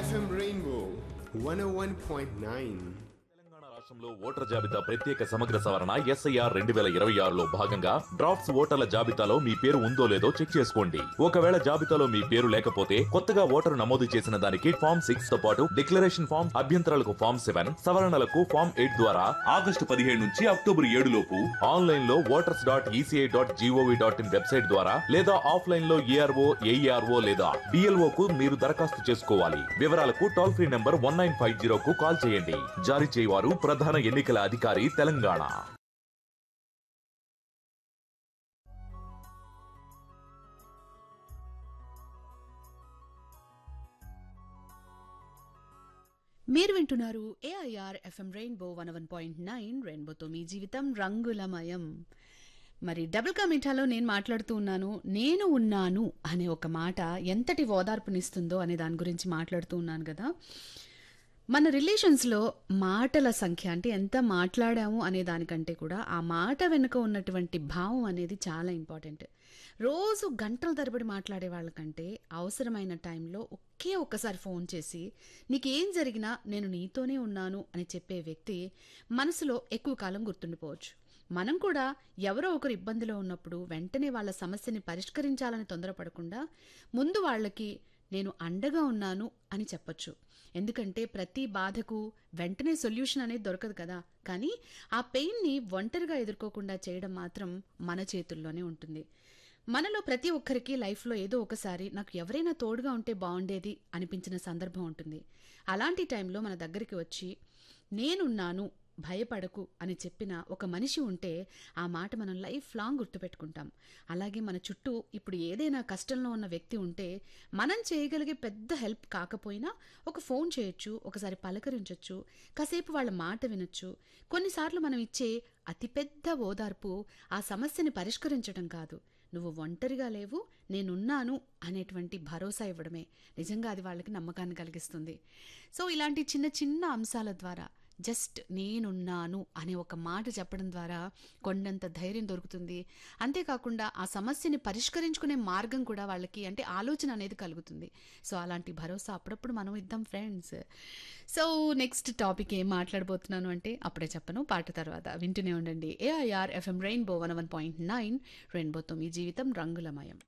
FM Rainbow 101.9. Telangana రాష్ట్రంలో voter జాబితా ప్రత్యేక సమగ్ర సవరణ ఎస్ఐఆర్ రెండు వేల ఇరవై ఆరులో భాగంగా డ్రాఫ్ట్స్ ఓటర్ల జాబితాలో మీ పేరు ఉందో లేదో చెక్ చేసుకోండి ఒకవేళ జాబితాలో మీ పేరు లేకపోతే కొత్తగా ఓటరు నమోదు చేసిన దానికి ఫామ్ సిక్స్ తో పాటు డిక్లరేషన్ ఫామ్ అభ్యంతరాలకు ఫామ్ సెవెన్ సవరణలకు ఫామ్ ఎయిట్ ద్వారా ఆగస్టు పదిహేడు నుంచి అక్టోబర్ ఏడు లోపు ఆన్లైన్ లో voters dot ECI dot GOV dot in website ద్వారా లేదా ఆఫ్లైన్ లో ఏఆర్ఓ ఏఈఆర్ఓ లేదా డిఎల్ఓ కు మీరు దరఖాస్తు చేసుకోవాలి వివరాలకు toll free number one nine five zero కు కాల్ చేయండి జారీ చేయవారు ప్రధాన ఎన్నికల అధికారి తెలంగాణ మీరు వింటున్నారు AIR FM rainbow one one point nine రెయిన్బోతో మీ జీవితం రంగులమయం మరి డబుల్ కమిటాలో నేను మాట్లాడుతూ ఉన్నాను నేను ఉన్నాను అనే ఒక మాట ఎంతటి ఓదార్పునిస్తుందో అనే దాని గురించి మాట్లాడుతూ ఉన్నాను కదా మన రిలేషన్స్లో మాటల సంఖ్య అంటే ఎంత మాట్లాడాము అనే దానికంటే కూడా ఆ మాట వెనుక ఉన్నటువంటి భావం అనేది చాలా ఇంపార్టెంట్ రోజు గంటల తరబడి మాట్లాడే వాళ్ళకంటే అవసరమైన టైంలో ఒకే ఒక్కసారి ఫోన్ చేసి నీకేం జరిగినా నేను నీతోనే ఉన్నాను అని చెప్పే వ్యక్తి మనసులో ఎక్కువ కాలం గుర్తుండిపోవచ్చు మనం కూడా ఎవరో ఒకరు ఇబ్బందిలో ఉన్నప్పుడు వెంటనే వాళ్ళ సమస్యని పరిష్కరించాలని తొందరపడకుండా ముందు వాళ్ళకి నేను అండగా ఉన్నాను అని చెప్పొచ్చు ఎందుకంటే ప్రతి బాధకు వెంటనే సొల్యూషన్ అనేది దొరకదు కదా కానీ ఆ పెయిన్ని ఒంటరిగా ఎదుర్కోకుండా చేయడం మాత్రం మన చేతుల్లోనే ఉంటుంది మనలో ప్రతి ఒక్కరికి లైఫ్లో ఏదో ఒకసారి నాకు ఎవరైనా తోడుగా ఉంటే బాగుండేది అనిపించిన సందర్భం ఉంటుంది అలాంటి టైంలో మన దగ్గరికి వచ్చి నేనున్నాను భయపడకు అని చెప్పిన ఒక మనిషి ఉంటే ఆ మాట మనం లైఫ్ లాంగ్ గుర్తుపెట్టుకుంటాం అలాగే మన చుట్టూ ఇప్పుడు ఏదైనా కష్టంలో ఉన్న వ్యక్తి ఉంటే మనం చేయగలిగే పెద్ద హెల్ప్ కాకపోయినా ఒక ఫోన్ చేయొచ్చు ఒకసారి పలకరించవచ్చు కాసేపు వాళ్ళ మాట వినొచ్చు కొన్నిసార్లు మనం ఇచ్చే అతిపెద్ద ఓదార్పు ఆ సమస్యని పరిష్కరించడం కాదు నువ్వు ఒంటరిగా లేవు నేనున్నాను అనేటువంటి భరోసా ఇవ్వడమే నిజంగా అది వాళ్ళకి నమ్మకాన్ని కలిగిస్తుంది సో ఇలాంటి చిన్న చిన్న అంశాల ద్వారా జస్ట్ నేనున్నాను అనే ఒక మాట చెప్పడం ద్వారా కొండంత ధైర్యం దొరుకుతుంది అంతేకాకుండా ఆ సమస్యని పరిష్కరించుకునే మార్గం కూడా వాళ్ళకి అంటే ఆలోచన అనేది కలుగుతుంది సో అలాంటి భరోసా అప్పుడప్పుడు మనం ఇద్దాం ఫ్రెండ్స్ సో నెక్స్ట్ టాపిక్ ఏం మాట్లాడబోతున్నాను అంటే అప్పుడే చెప్పను పాట తర్వాత వింటూనే ఉండండి AIR FM rainbow one one point nine రెయిన్బోతో మీ జీవితం రంగులమయం